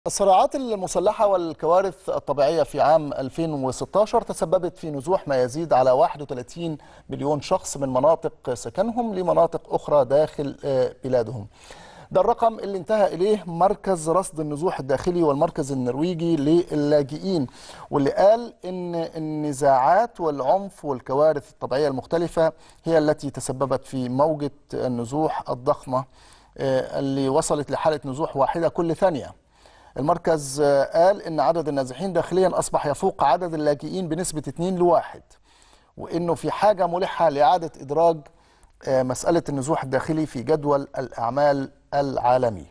الصراعات المسلحة والكوارث الطبيعية في عام 2016 تسببت في نزوح ما يزيد على 31 مليون شخص من مناطق سكنهم لمناطق أخرى داخل بلادهم ده الرقم اللي انتهى إليه مركز رصد النزوح الداخلي والمركز النرويجي للاجئين واللي قال إن النزاعات والعنف والكوارث الطبيعية المختلفة هي التي تسببت في موجة النزوح الضخمة اللي وصلت لحالة نزوح واحدة كل ثانية المركز قال ان عدد النازحين داخليا اصبح يفوق عدد اللاجئين بنسبه 2 لواحد وانه في حاجه ملحه لاعاده ادراج مساله النزوح الداخلي في جدول الاعمال العالمي.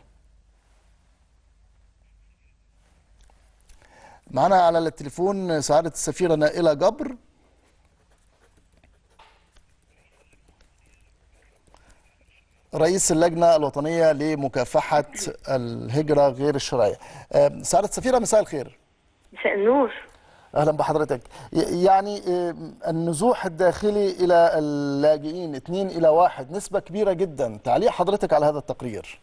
معنا على التليفون سعاده السفيره نائله جبر رئيس اللجنة الوطنية لمكافحة الهجرة غير الشرعية سعادة السفيرة مساء الخير مساء النور أهلا بحضرتك يعني النزوح الداخلي إلى اللاجئين اثنين إلى واحد نسبة كبيرة جدا تعليق حضرتك على هذا التقرير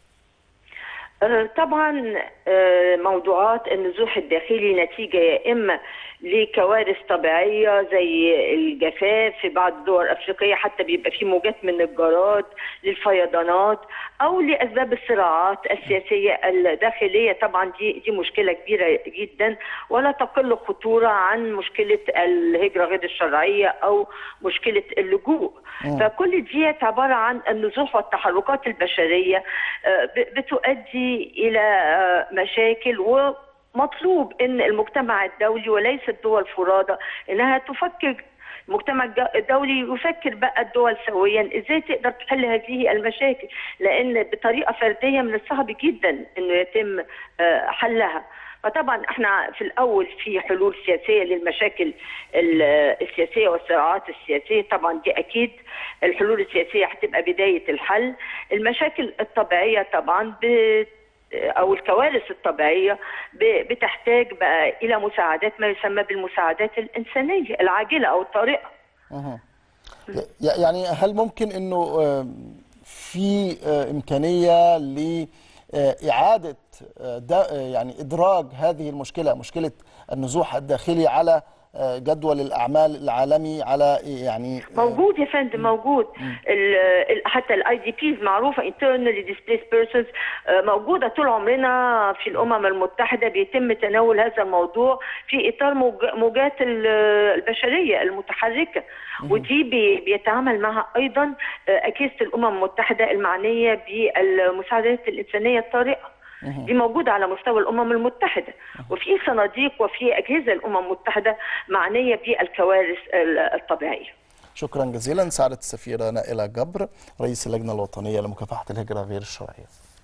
طبعا موضوعات النزوح الداخلي نتيجة يا إما لكوارث طبيعية زي الجفاف في بعض الدول الأفريقية حتى بيبقى في موجات من الجراد للفيضانات أو لأسباب الصراعات السياسية الداخلية طبعا دي دي مشكلة كبيرة جدا ولا تقل خطورة عن مشكلة الهجرة غير الشرعية أو مشكلة اللجوء فكل دي عبارة عن النزوح والتحركات البشرية بتؤدي إلى مشاكل و مطلوب ان المجتمع الدولي وليس الدول فرادى انها تفكر المجتمع الدولي يفكر بقى الدول سويا ازاي تقدر تحل هذه المشاكل لان بطريقه فرديه من الصعب جدا انه يتم حلها فطبعا احنا في الاول في حلول سياسيه للمشاكل السياسيه والصراعات السياسيه طبعا دي اكيد الحلول السياسيه هتبقى بدايه الحل المشاكل الطبيعيه طبعا بت او الكوارث الطبيعيه بتحتاج بقى الى مساعدات ما يسمى بالمساعدات الانسانيه العاجله او الطارئه. يعني هل ممكن انه في امكانيه لاعاده يعني ادراج هذه المشكله مشكله النزوح الداخلي على جدول الاعمال العالمي على يعني موجود يا فندم موجود ال حتى الاي دي بيز معروفه internally displaced persons موجوده طول عمرنا في الامم المتحده بيتم تناول هذا الموضوع في اطار موجات البشريه المتحركه ودي بيتعامل معها ايضا اجهزه الامم المتحده المعنيه بالمساعدات الانسانيه الطارئه دي موجودة على مستوى الأمم المتحدة وفي صناديق وفي أجهزة الأمم المتحدة معنية بالكوارث الطبيعية شكرا جزيلا سعادة السفيرة نائلة جبر رئيس اللجنة الوطنية لمكافحة الهجرة غير الشرعية